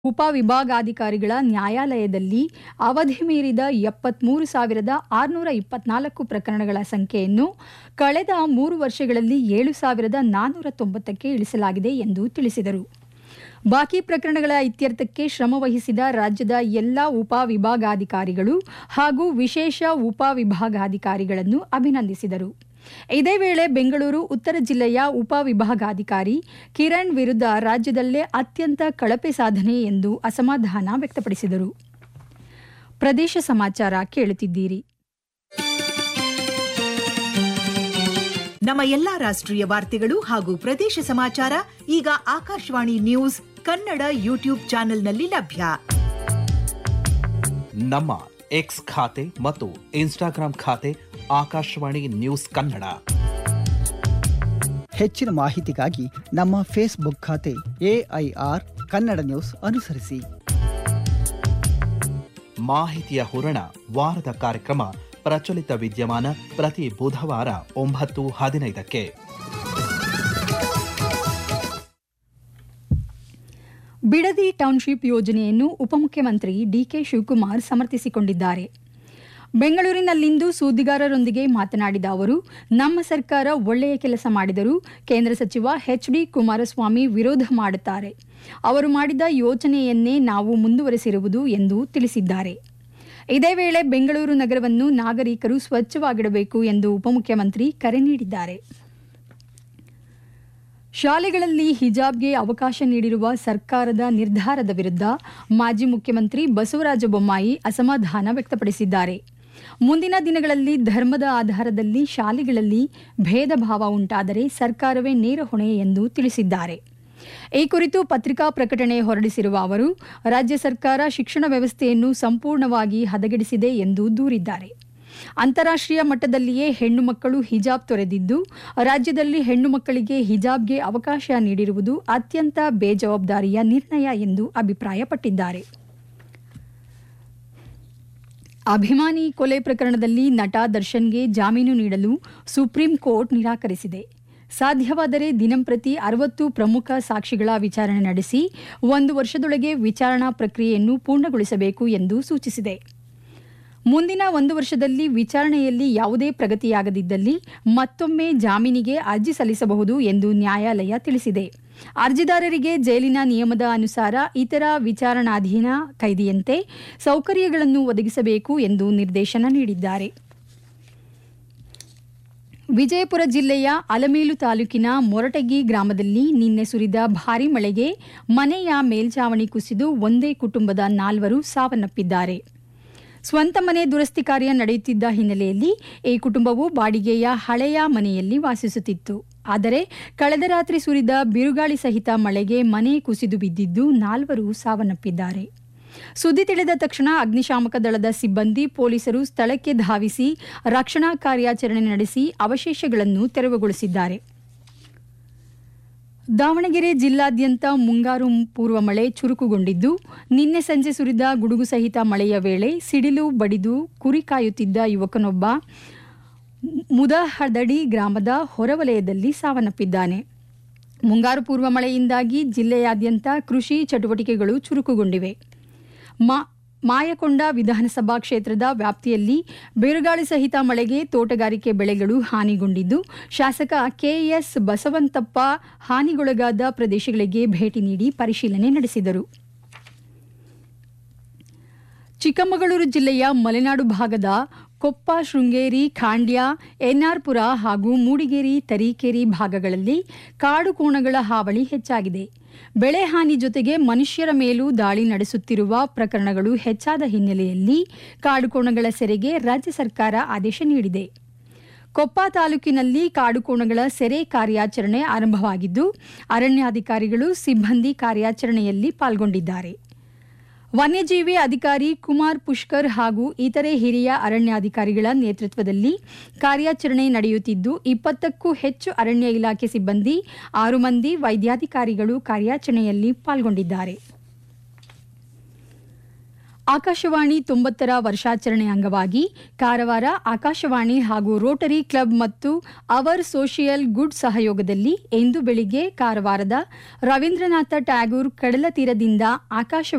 ಉಪವಿಭಾಗಾಧಿಕಾರಿಗಳ ನ್ಯಾಯಾಲಯದಲ್ಲಿ ಅವಧಿ ಮೀರಿದ ಎಪ್ಪತ್ಮೂರು ಸಾವಿರದ ಆರುನೂರ ಇಪ್ಪತ್ನಾಲ್ಕು ಪ್ರಕರಣಗಳ ಸಂಖ್ಯೆಯನ್ನು ಕಳೆದ ಮೂರು ವರ್ಷಗಳಲ್ಲಿ ಏಳು ಸಾವಿರದ ನಾನ್ನೂರ ತೊಂಬತ್ತಕ್ಕೆ ಇಳಿಸಲಾಗಿದೆ ಎಂದು ತಿಳಿಸಿದರು ಬಾಕಿ ಪ್ರಕರಣಗಳ ಇತ್ಯರ್ಥಕ್ಕೆ ಶ್ರಮವಹಿಸಿದ ರಾಜ್ಯದ ಎಲ್ಲ ಉಪವಿಭಾಗಾಧಿಕಾರಿಗಳು ಹಾಗೂ ವಿಶೇಷ ಉಪವಿಭಾಗಾಧಿಕಾರಿಗಳನ್ನು ಅಭಿನಂದಿಸಿದರು ಇದೇ ವೇಳೆ ಬೆಂಗಳೂರು ಉತ್ತರ ಜಿಲ್ಲೆಯ ಉಪವಿಭಾಗಾಧಿಕಾರಿ ಕಿರಣ್ ವಿರುದ್ಧ ರಾಜ್ಯದಲ್ಲೇ ಅತ್ಯಂತ ಕಳಪೆ ಸಾಧನೆ ಎಂದು ಅಸಮಾಧಾನ ವ್ಯಕ್ತಪಡಿಸಿದರು ಪ್ರದೇಶ ಸಮಾಚಾರ ಕೇಳುತ್ತಿದ್ದೀರಿ ನಮ್ಮ ಎಲ್ಲಾ ರಾಷ್ಟ್ರೀಯ ವಾರ್ತೆಗಳು ಹಾಗೂ ಪ್ರದೇಶ ಸಮಾಚಾರ ಈಗ ಆಕಾಶವಾಣಿ ನ್ಯೂಸ್ ಕನ್ನಡ ಯೂಟ್ಯೂಬ್ ಚಾನೆಲ್ನಲ್ಲಿ ಲಭ್ಯ ನಮ್ಮ ಎಕ್ಸ್ ಖಾತೆ ಮತ್ತು ಇನ್ಸ್ಟಾಗ್ರಾಂ ಖಾತೆ ಆಕಾಶವಾಣಿ ನ್ಯೂಸ್ ಕನ್ನಡ ಹೆಚ್ಚಿನ ಮಾಹಿತಿಗಾಗಿ ನಮ್ಮ ಫೇಸ್ಬುಕ್ ಖಾತೆ ಎಐಆರ್ ಕನ್ನಡ ನ್ಯೂಸ್ ಅನುಸರಿಸಿ ಮಾಹಿತಿಯ ಹೂರಣ ವಾರದ ಕಾರ್ಯಕ್ರಮ ಪ್ರಚಲಿತ ವಿದ್ಯಮಾನ ಪ್ರತಿ ಬುಧವಾರ ಒಂಬತ್ತು ಹದಿನೈದಕ್ಕೆ ಬಿಡದಿ ಟೌನ್ಶಿಪ್ ಯೋಜನೆಯನ್ನು ಉಪಮುಖ್ಯಮಂತ್ರಿ ಡಿಕೆ ಶಿವಕುಮಾರ್ ಸಮರ್ಥಿಸಿಕೊಂಡಿದ್ದಾರೆ ಬೆಂಗಳೂರಿನಲ್ಲಿಂದು ಸುದ್ದಿಗಾರರೊಂದಿಗೆ ಮಾತನಾಡಿದ ಅವರು ನಮ್ಮ ಸರ್ಕಾರ ಒಳ್ಳೆಯ ಕೆಲಸ ಮಾಡಿದರೂ ಕೇಂದ್ರ ಸಚಿವ ಎಚ್ ಡಿ ಕುಮಾರಸ್ವಾಮಿ ವಿರೋಧ ಮಾಡುತ್ತಾರೆ ಅವರು ಮಾಡಿದ ಯೋಜನೆಯನ್ನೇ ನಾವು ಮುಂದುವರೆಸಿರುವುದು ಎಂದು ತಿಳಿಸಿದ್ದಾರೆ ಇದೇ ವೇಳೆ ಬೆಂಗಳೂರು ನಗರವನ್ನು ನಾಗರಿಕರು ಸ್ವಚ್ಛವಾಗಿಡಬೇಕು ಎಂದು ಉಪಮುಖ್ಯಮಂತ್ರಿ ಕರೆ ನೀಡಿದ್ದಾರೆ ಶಾಲೆಗಳಲ್ಲಿ ಹಿಜಾಬ್ಗೆ ಅವಕಾಶ ನೀಡಿರುವ ಸರ್ಕಾರದ ನಿರ್ಧಾರದ ವಿರುದ್ಧ ಮಾಜಿ ಮುಖ್ಯಮಂತ್ರಿ ಬಸವರಾಜ ಬೊಮ್ಮಾಯಿ ಅಸಮಾಧಾನ ವ್ಯಕ್ತಪಡಿಸಿದ್ದಾರೆ ಮುಂದಿನ ದಿನಗಳಲ್ಲಿ ಧರ್ಮದ ಆಧಾರದಲ್ಲಿ ಶಾಲೆಗಳಲ್ಲಿ ಭೇದ ಭಾವ ಉಂಟಾದರೆ ಸರ್ಕಾರವೇ ನೇರ ಹೊಣೆ ಎಂದು ತಿಳಿಸಿದ್ದಾರೆ ಈ ಕುರಿತು ಪತ್ರಿಕಾ ಪ್ರಕಟಣೆ ಹೊರಡಿಸಿರುವ ಅವರು ರಾಜ್ಯ ಸರ್ಕಾರ ಶಿಕ್ಷಣ ವ್ಯವಸ್ಥೆಯನ್ನು ಸಂಪೂರ್ಣವಾಗಿ ಹದಗೆಡಿಸಿದೆ ಎಂದು ದೂರಿದ್ದಾರೆ ಅಂತಾರಾಷ್ಟ್ರೀಯ ಮಟ್ಟದಲ್ಲಿಯೇ ಹೆಣ್ಣು ಮಕ್ಕಳು ಹಿಜಾಬ್ ತೊರೆದಿದ್ದು ರಾಜ್ಯದಲ್ಲಿ ಹೆಣ್ಣು ಮಕ್ಕಳಿಗೆ ಹಿಜಾಬ್ಗೆ ಅವಕಾಶ ನೀಡಿರುವುದು ಅತ್ಯಂತ ಬೇಜವಾಬ್ದಾರಿಯ ನಿರ್ಣಯ ಎಂದು ಅಭಿಪ್ರಾಯಪಟ್ಟಿದ್ದಾರೆ ಅಭಿಮಾನಿ ಕೊಲೆ ಪ್ರಕರಣದಲ್ಲಿ ನಟ ದರ್ಶನ್ಗೆ ಜಾಮೀನು ನೀಡಲು ಸುಪ್ರೀಂ ಕೋರ್ಟ್ ನಿರಾಕರಿಸಿದೆ ಸಾಧ್ಯವಾದರೆ ದಿನಂಪ್ರತಿ ಅರವತ್ತು ಪ್ರಮುಖ ಸಾಕ್ಷಿಗಳ ವಿಚಾರಣೆ ನಡೆಸಿ ಒಂದು ವರ್ಷದೊಳಗೆ ವಿಚಾರಣಾ ಪ್ರಕ್ರಿಯೆಯನ್ನು ಪೂರ್ಣಗೊಳಿಸಬೇಕು ಎಂದು ಸೂಚಿಸಿದೆ ಮುಂದಿನ ಒಂದು ವರ್ಷದಲ್ಲಿ ವಿಚಾರಣೆಯಲ್ಲಿ ಯಾವುದೇ ಪ್ರಗತಿಯಾಗದಿದ್ದಲ್ಲಿ ಮತ್ತೊಮ್ಮೆ ಜಾಮೀನಿಗೆ ಅರ್ಜಿ ಸಲ್ಲಿಸಬಹುದು ಎಂದು ನ್ಯಾಯಾಲಯ ತಿಳಿಸಿದೆ ಅರ್ಜಿದಾರರಿಗೆ ಜೈಲಿನ ನಿಯಮದ ಅನುಸಾರ ಇತರ ವಿಚಾರಣಾಧೀನ ಕೈದಿಯಂತೆ ಸೌಕರ್ಯಗಳನ್ನು ಒದಗಿಸಬೇಕು ಎಂದು ನಿರ್ದೇಶನ ನೀಡಿದ್ದಾರೆ ವಿಜಯಪುರ ಜಿಲ್ಲೆಯ ಅಲಮೇಲು ತಾಲೂಕಿನ ಮೊರಟಗಿ ಗ್ರಾಮದಲ್ಲಿ ನಿನ್ನೆ ಸುರಿದ ಭಾರೀ ಮಳೆಗೆ ಮನೆಯ ಮೇಲ್ಛಾವಣಿ ಕುಸಿದು ಒಂದೇ ಕುಟುಂಬದ ನಾಲ್ವರು ಸಾವನ್ನಪ್ಪಿದ್ದಾರೆ ಸ್ವಂತ ಮನೆ ದುರಸ್ತಿ ಕಾರ್ಯ ನಡೆಯುತ್ತಿದ್ದ ಹಿನ್ನೆಲೆಯಲ್ಲಿ ಈ ಕುಟುಂಬವು ಬಾಡಿಗೆಯ ಹಳೆಯ ಮನೆಯಲ್ಲಿ ವಾಸಿಸುತ್ತಿತ್ತು ಆದರೆ ಕಳೆದ ರಾತ್ರಿ ಸುರಿದ ಬಿರುಗಾಳಿ ಸಹಿತ ಮಳೆಗೆ ಮನೆ ಕುಸಿದು ಬಿದ್ದಿದ್ದು ನಾಲ್ವರು ಸಾವನ್ನಪ್ಪಿದ್ದಾರೆ ಸುದ್ದಿ ತಿಳಿದ ತಕ್ಷಣ ಅಗ್ನಿಶಾಮಕ ದಳದ ಸಿಬ್ಬಂದಿ ಪೊಲೀಸರು ಸ್ಥಳಕ್ಕೆ ಧಾವಿಸಿ ರಕ್ಷಣಾ ಕಾರ್ಯಾಚರಣೆ ನಡೆಸಿ ಅವಶೇಷಗಳನ್ನು ತೆರವುಗೊಳಿಸಿದ್ದಾರೆ ದಾವಣಗೆರೆ ಜಿಲ್ಲಾದ್ಯಂತ ಮುಂಗಾರು ಪೂರ್ವ ಮಳೆ ಚುರುಕುಗೊಂಡಿದ್ದು ನಿನ್ನೆ ಸಂಜೆ ಸುರಿದ ಗುಡುಗು ಸಹಿತ ಮಳೆಯ ವೇಳೆ ಸಿಡಿಲು ಬಡಿದು ಕುರಿ ಕಾಯುತ್ತಿದ್ದ ಯುವಕನೊಬ್ಬ ಮುದಹದಡಿ ಗ್ರಾಮದ ಹೊರವಲಯದಲ್ಲಿ ಸಾವನ್ನಪ್ಪಿದ್ದಾನೆ ಮುಂಗಾರು ಪೂರ್ವ ಮಳೆಯಿಂದಾಗಿ ಜಿಲ್ಲೆಯಾದ್ಯಂತ ಕೃಷಿ ಚಟುವಟಿಕೆಗಳು ಚುರುಕುಗೊಂಡಿವೆ ಮಾ ಮಾಯಕೊಂಡ ವಿಧಾನಸಭಾ ಕ್ಷೇತ್ರದ ವ್ಯಾಪ್ತಿಯಲ್ಲಿ ಬಿರುಗಾಳಿ ಸಹಿತ ಮಳೆಗೆ ತೋಟಗಾರಿಕೆ ಬೆಳೆಗಳು ಹಾನಿಗೊಂಡಿದ್ದು ಶಾಸಕ ಕೆಎಸ್ ಬಸವಂತಪ್ಪ ಹಾನಿಗೊಳಗಾದ ಪ್ರದೇಶಗಳಿಗೆ ಭೇಟಿ ನೀಡಿ ಪರಿಶೀಲನೆ ನಡೆಸಿದರು ಚಿಕ್ಕಮಗಳೂರು ಜಿಲ್ಲೆಯ ಮಲೆನಾಡು ಭಾಗದ ಕೊಪ್ಪ ಶೃಂಗೇರಿ ಖಾಂಡ್ಯ ಎನ್ಆರ್ಪುರ ಹಾಗೂ ಮೂಡಿಗೇರಿ ತರೀಕೆರೆ ಭಾಗಗಳಲ್ಲಿ ಕಾಡು ಕೋಣಗಳ ಹಾವಳಿ ಹೆಚ್ಚಾಗಿದೆ ಬೆಳೆ ಹಾನಿ ಜೊತೆಗೆ ಮನುಷ್ಯರ ಮೇಲೂ ದಾಳಿ ನಡೆಸುತ್ತಿರುವ ಪ್ರಕರಣಗಳು ಹೆಚ್ಚಾದ ಹಿನ್ನೆಲೆಯಲ್ಲಿ ಕಾಡುಕೋಣಗಳ ಸೆರೆಗೆ ರಾಜ್ಯ ಸರ್ಕಾರ ಆದೇಶ ನೀಡಿದೆ ಕೊಪ್ಪ ತಾಲೂಕಿನಲ್ಲಿ ಕಾಡುಕೋಣಗಳ ಸೆರೆ ಕಾರ್ಯಾಚರಣೆ ಆರಂಭವಾಗಿದ್ದು ಅರಣ್ಯಾಧಿಕಾರಿಗಳು ಸಿಬ್ಬಂದಿ ಕಾರ್ಯಾಚರಣೆಯಲ್ಲಿ ಪಾಲ್ಗೊಂಡಿದ್ದಾರೆ ವನ್ಯಜೀವಿ ಅಧಿಕಾರಿ ಕುಮಾರ್ ಪುಷ್ಕರ್ ಹಾಗೂ ಇತರೆ ಹಿರಿಯ ಅರಣ್ಯಾಧಿಕಾರಿಗಳ ನೇತೃತ್ವದಲ್ಲಿ ಕಾರ್ಯಾಚರಣೆ ನಡೆಯುತ್ತಿದ್ದು ಇಪ್ಪತ್ತಕ್ಕೂ ಹೆಚ್ಚು ಅರಣ್ಯ ಇಲಾಖೆ ಸಿಬ್ಬಂದಿ ಆರು ಮಂದಿ ವೈದ್ಯಾಧಿಕಾರಿಗಳು ಕಾರ್ಯಾಚರಣೆಯಲ್ಲಿ ಪಾಲ್ಗೊಂಡಿದ್ದಾರೆ ಆಕಾಶವಾಣಿ ತೊಂಬತ್ತರ ವರ್ಷಾಚರಣೆ ಅಂಗವಾಗಿ ಕಾರವಾರ ಆಕಾಶವಾಣಿ ಹಾಗೂ ರೋಟರಿ ಕ್ಲಬ್ ಮತ್ತು ಅವರ್ ಸೋಷಿಯಲ್ ಗುಡ್ ಸಹಯೋಗದಲ್ಲಿ ಇಂದು ಬೆಳಿಗ್ಗೆ ಕಾರವಾರದ ರವೀಂದ್ರನಾಥ ಟ್ಯಾಗೂರ್ ಕಡಲ ತೀರದಿಂದ ಆಕಾಶವಾಣಿ